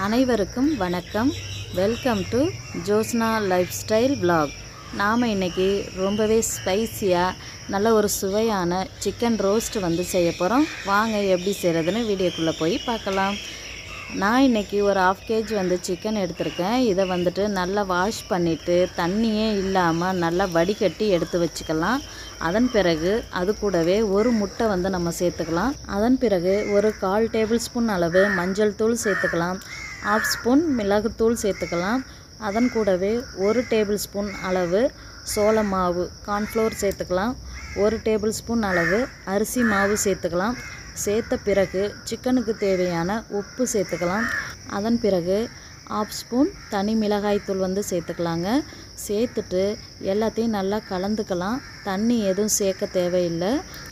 அனைவருக்கும் வணக்கம் welcome to Josna life style vlog நாம் இன்றைக்கி ரொம்பவே ஸ்பைசியாக நல்ல ஒரு சுவையான சிக்கன் ரோஸ்ட் வந்து செய்ய போகிறோம் வாங்க எப்படி செய்கிறதுன்னு வீடியோக்குள்ளே போய் பார்க்கலாம் நான் இன்றைக்கி ஒரு ஆஃப் கேஜி வந்து சிக்கன் எடுத்திருக்கேன் இதை வந்துட்டு நல்லா வாஷ் பண்ணிவிட்டு தண்ணியே இல்லாமல் நல்லா வடிகட்டி எடுத்து வச்சுக்கலாம் அதன் பிறகு அது கூடவே ஒரு முட்டை வந்து நம்ம சேர்த்துக்கலாம் அதன் பிறகு ஒரு கால் டேபிள் ஸ்பூன் அளவு மஞ்சள் தூள் சேர்த்துக்கலாம் ஆஃப் ஸ்பூன் மிளகுத்தூள் சேர்த்துக்கலாம் அதன் கூடவே ஒரு டேபிள் ஸ்பூன் அளவு சோள மாவு கார்ன்ஃப்ளோர் சேர்த்துக்கலாம் ஒரு டேபிள் ஸ்பூன் அளவு அரிசி மாவு சேர்த்துக்கலாம் சேர்த்த பிறகு சிக்கனுக்கு தேவையான உப்பு சேர்த்துக்கலாம் அதன் பிறகு ஆஃப் ஸ்பூன் தனி மிளகாய்த்தூள் வந்து சேர்த்துக்கலாங்க சேர்த்துட்டு எல்லாத்தையும் நல்லா கலந்துக்கலாம் தண்ணி எதுவும் சேர்க்க தேவையில்லை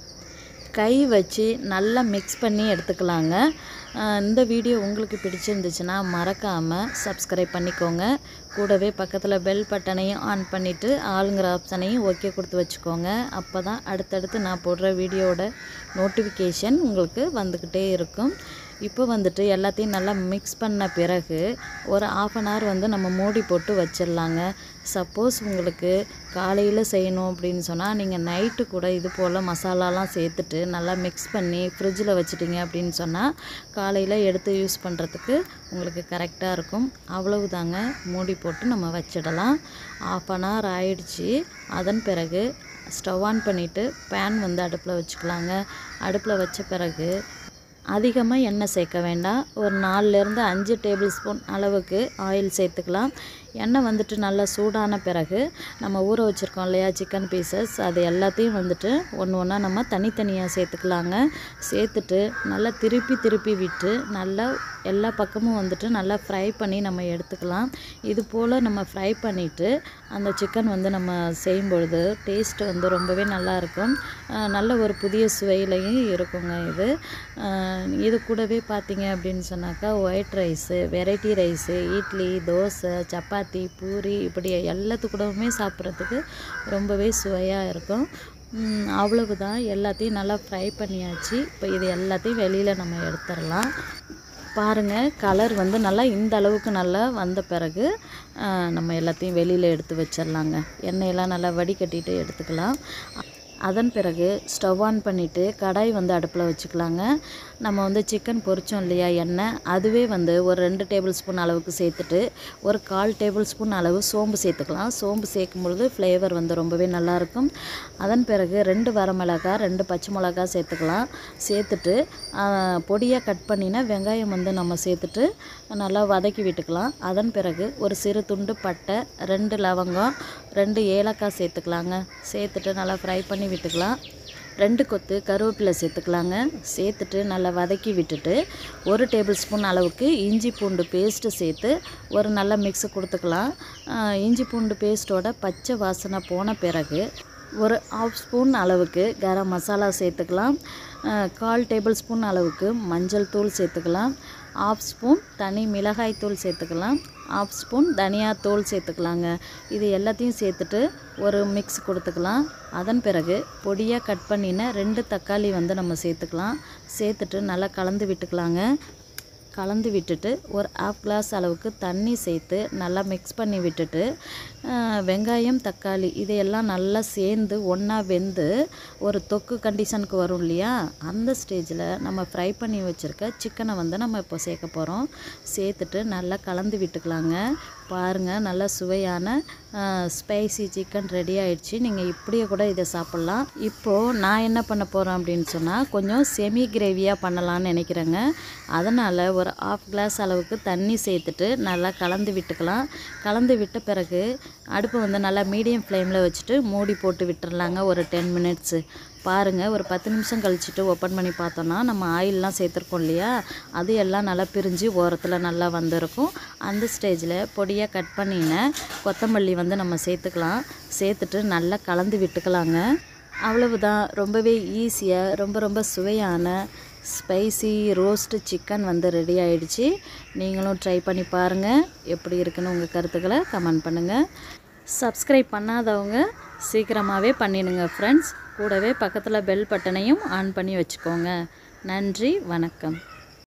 கை வச்சு நல்லா மிக்ஸ் பண்ணி எடுத்துக்கலாங்க அஹ் இந்த வீடியோ உங்களுக்கு பிடிச்சிருந்துச்சுன்னா மறக்காமல் சப்ஸ்கிரைப் பண்ணிக்கோங்க கூடவே பக்கத்தில் பெல் பட்டனையும் ஆன் பண்ணிவிட்டு ஆளுங்கிற ஆப்ஷனையும் ஓகே கொடுத்து வச்சுக்கோங்க அப்போ தான் அடுத்தடுத்து நான் போடுற வீடியோவோட நோட்டிஃபிகேஷன் உங்களுக்கு வந்துக்கிட்டே இருக்கும் இப்போ வந்துட்டு எல்லாத்தையும் நல்லா மிக்ஸ் பண்ண பிறகு ஒரு ஆஃப் அன் ஹவர் வந்து நம்ம மூடி போட்டு வச்சிடலாங்க சப்போஸ் உங்களுக்கு காலையில் செய்யணும் அப்படின்னு சொன்னால் நீங்கள் நைட்டு கூட இது போல் மசாலாலாம் சேர்த்துட்டு நல்லா மிக்ஸ் பண்ணி ஃப்ரிட்ஜில் வச்சிட்டிங்க அப்படின்னு சொன்னால் காலையில் எடுத்து யூஸ் பண்ணுறதுக்கு உங்களுக்கு கரெக்டாக இருக்கும் அவ்வளவுதாங்க மூடி போட்டு நம்ம வச்சிடலாம் ஆஃப் அன் ஹவர் ஆயிடுச்சு அதன் பிறகு ஸ்டவ் ஆன் பண்ணிவிட்டு பேன் வந்து அடுப்பில் வச்சுக்கலாங்க அடுப்பில் வச்ச பிறகு அதிகமாக எண்ணெய் சேர்க்க வேண்டாம் ஒரு நாலுலேருந்து அஞ்சு டேபிள் ஸ்பூன் அளவுக்கு ஆயில் சேர்த்துக்கலாம் எண்ணெய் வந்துட்டு நல்லா சூடான பிறகு நம்ம ஊற வச்சுருக்கோம் இல்லையா சிக்கன் பீசஸ் அது எல்லாத்தையும் வந்துட்டு ஒன்று ஒன்றா நம்ம தனித்தனியாக சேர்த்துக்கலாங்க சேர்த்துட்டு நல்லா திருப்பி திருப்பி விட்டு நல்லா எல்லா பக்கமும் வந்துட்டு நல்லா ஃப்ரை பண்ணி நம்ம எடுத்துக்கலாம் இது போல் நம்ம ஃப்ரை பண்ணிவிட்டு அந்த சிக்கன் வந்து நம்ம செய்யும் பொழுது டேஸ்ட்டு வந்து ரொம்பவே நல்லாயிருக்கும் நல்ல ஒரு புதிய சுவையிலையும் இருக்குங்க இது அஹ் இது கூடவே பார்த்தீங்க அப்படின்னு சொன்னாக்கா white rice variety rice idli dosa chapati puri இப்படி எல்லாத்து கூடவுமே சாப்பிட்றதுக்கு ரொம்பவே சுவையாக இருக்கும் ம், அவ்வளவுதான் எல்லாத்தையும் நல்லா ஃப்ரை பண்ணியாச்சு இப்போ இது எல்லாத்தையும் வெளியில் நம்ம எடுத்துடலாம் பாருங்கள் கலர் வந்து நல்லா இந்த அளவுக்கு நல்லா வந்த பிறகு அஹ், நம்ம எல்லாத்தையும் வெளியில் எடுத்து வச்சிடலாங்க எண்ணெயெல்லாம் நல்லா வடிகட்டிட்டு எடுத்துக்கலாம் அதன் பிறகு ஸ்டவ் ஆன் பண்ணிவிட்டு கடாய் வந்து அடுப்பில் வச்சுக்கலாங்க நம்ம வந்து சிக்கன் பொரிச்சோம் இல்லையா எண்ணெய் அதுவே வந்து ஒரு ரெண்டு டேபிள் ஸ்பூன் அளவுக்கு சேர்த்துட்டு ஒரு கால் டேபிள் ஸ்பூன் அளவு சோம்பு சேர்த்துக்கலாம் சோம்பு சேர்க்கும் பொழுது ஃப்ளேவர் வந்து ரொம்பவே நல்லாயிருக்கும் அதன் பிறகு ரெண்டு வரமிளகாய் ரெண்டு பச்சை மிளகாய் சேர்த்துக்கலாம் சேர்த்துட்டு பொடியாக கட் பண்ணினா வெங்காயம் வந்து நம்ம சேர்த்துட்டு நல்லா வதக்கி விட்டுக்கலாம் அதன் பிறகு ஒரு சிறு துண்டு பட்டை ரெண்டு லவங்கம் ரெண்டு ஏலக்காய் சேர்த்துக்கலாங்க சேர்த்துட்டு நல்லா ஃப்ரை பண்ணி விட்டுக்கலாம் ரெண்டு கொத்து கருவேப்பிலை சேர்த்துக்கலாங்க சேர்த்துட்டு நல்லா வதக்கி விட்டுட்டு ஒரு டேபிள் ஸ்பூன் அளவுக்கு இஞ்சி பூண்டு பேஸ்ட்டு சேர்த்து ஒரு நல்ல மிக்ஸு கொடுத்துக்கலாம் ஆஹ் இஞ்சி பூண்டு பேஸ்ட்டோட பச்சை வாசனை போன பிறகு ஒரு ஆஃப் ஸ்பூன் அளவுக்கு கரம் மசாலா சேர்த்துக்கலாம் ஆஹ் கால் டேபிள் ஸ்பூன் அளவுக்கு மஞ்சள் தூள் சேர்த்துக்கலாம் ஆஃப் ஸ்பூன் தனி மிளகாய் தூள் சேர்த்துக்கலாம் ஆஃப் ஸ்பூன் தனியாத்தூள் சேர்த்துக்கலாங்க இது எல்லாத்தையும் சேர்த்துட்டு ஒரு மிக்ஸ் கொடுத்துக்கலாம் அதன் பிறகு பொடியாக கட் பண்ணின ரெண்டு தக்காளி வந்து நம்ம சேர்த்துக்கலாம் சேர்த்துட்டு நல்லா கலந்து விட்டுக்கலாங்க கலந்து விட்டுட்டு ஒரு ஆஃப் கிளாஸ் அளவுக்கு தண்ணி சேர்த்து நல்லா மிக்ஸ் பண்ணி விட்டுட்டு ஆஹ், வெங்காயம் தக்காளி இதையெல்லாம் நல்லா சேர்ந்து ஒன்றா வெந்து ஒரு தொக்கு கண்டிஷனுக்கு வரும் இல்லையா அந்த ஸ்டேஜில் நம்ம ஃப்ரை பண்ணி வச்சுருக்க சிக்கனை வந்து நம்ம இப்போ சேர்க்க போகிறோம் சேர்த்துட்டு நல்லா கலந்து விட்டுக்கலாங்க பாருங்கள் நல்லா சுவையான ஸ்பைசி சிக்கன் ரெடி ஆயிடுச்சு நீங்கள் இப்படியே கூட இதை சாப்பிட்லாம் இப்போது நான் என்ன பண்ண போகிறேன் அப்படின்னு சொன்னால் கொஞ்சம் செமி கிரேவியாக பண்ணலான்னு நினைக்கிறேங்க அதனால் ஒரு ஆஃப் கிளாஸ் அளவுக்கு தண்ணி சேர்த்துட்டு நல்லா கலந்து விட்டுக்கலாம் கலந்து விட்ட பிறகு அடுப்பு வந்து நல்லா மீடியம் ஃப்ளேமில் வச்சுட்டு மூடி போட்டு விட்டுறலாங்க ஒரு டென் மினிட்ஸு பாருங்கள் ஒரு பத்து நிமிஷம் கழிச்சிட்டு ஓப்பன் பண்ணி பார்த்தோன்னா நம்ம ஆயிலெலாம் சேர்த்துருக்கோம் இல்லையா அது எல்லாம் நல்லா பிரிஞ்சு ஓரத்தில் நல்லா வந்திருக்கும் அந்த ஸ்டேஜில் பொடியாக கட் பண்ணின கொத்தமல்லி வந்து நம்ம சேர்த்துக்கலாம் சேர்த்துட்டு நல்லா கலந்து விட்டுக்கலாங்க அவ்வளவுதான் ரொம்பவே ஈஸியாக ரொம்ப ரொம்ப சுவையான ஸ்பைசி ரோஸ்ட்டு சிக்கன் வந்து ரெடி ஆயிடுச்சு நீங்களும் ட்ரை பண்ணி பாருங்கள் எப்படி இருக்குன்னு உங்கள் கருத்துக்களை கமெண்ட் பண்ணுங்கள் சப்ஸ்கிரைப் பண்ணாதவங்க சீக்கிரமாகவே பண்ணிடுங்க ஃப்ரெண்ட்ஸ் கூடவே பக்கத்தில் பெல் பட்டனையும் ஆன் பண்ணி வச்சுக்கோங்க நன்றி வணக்கம்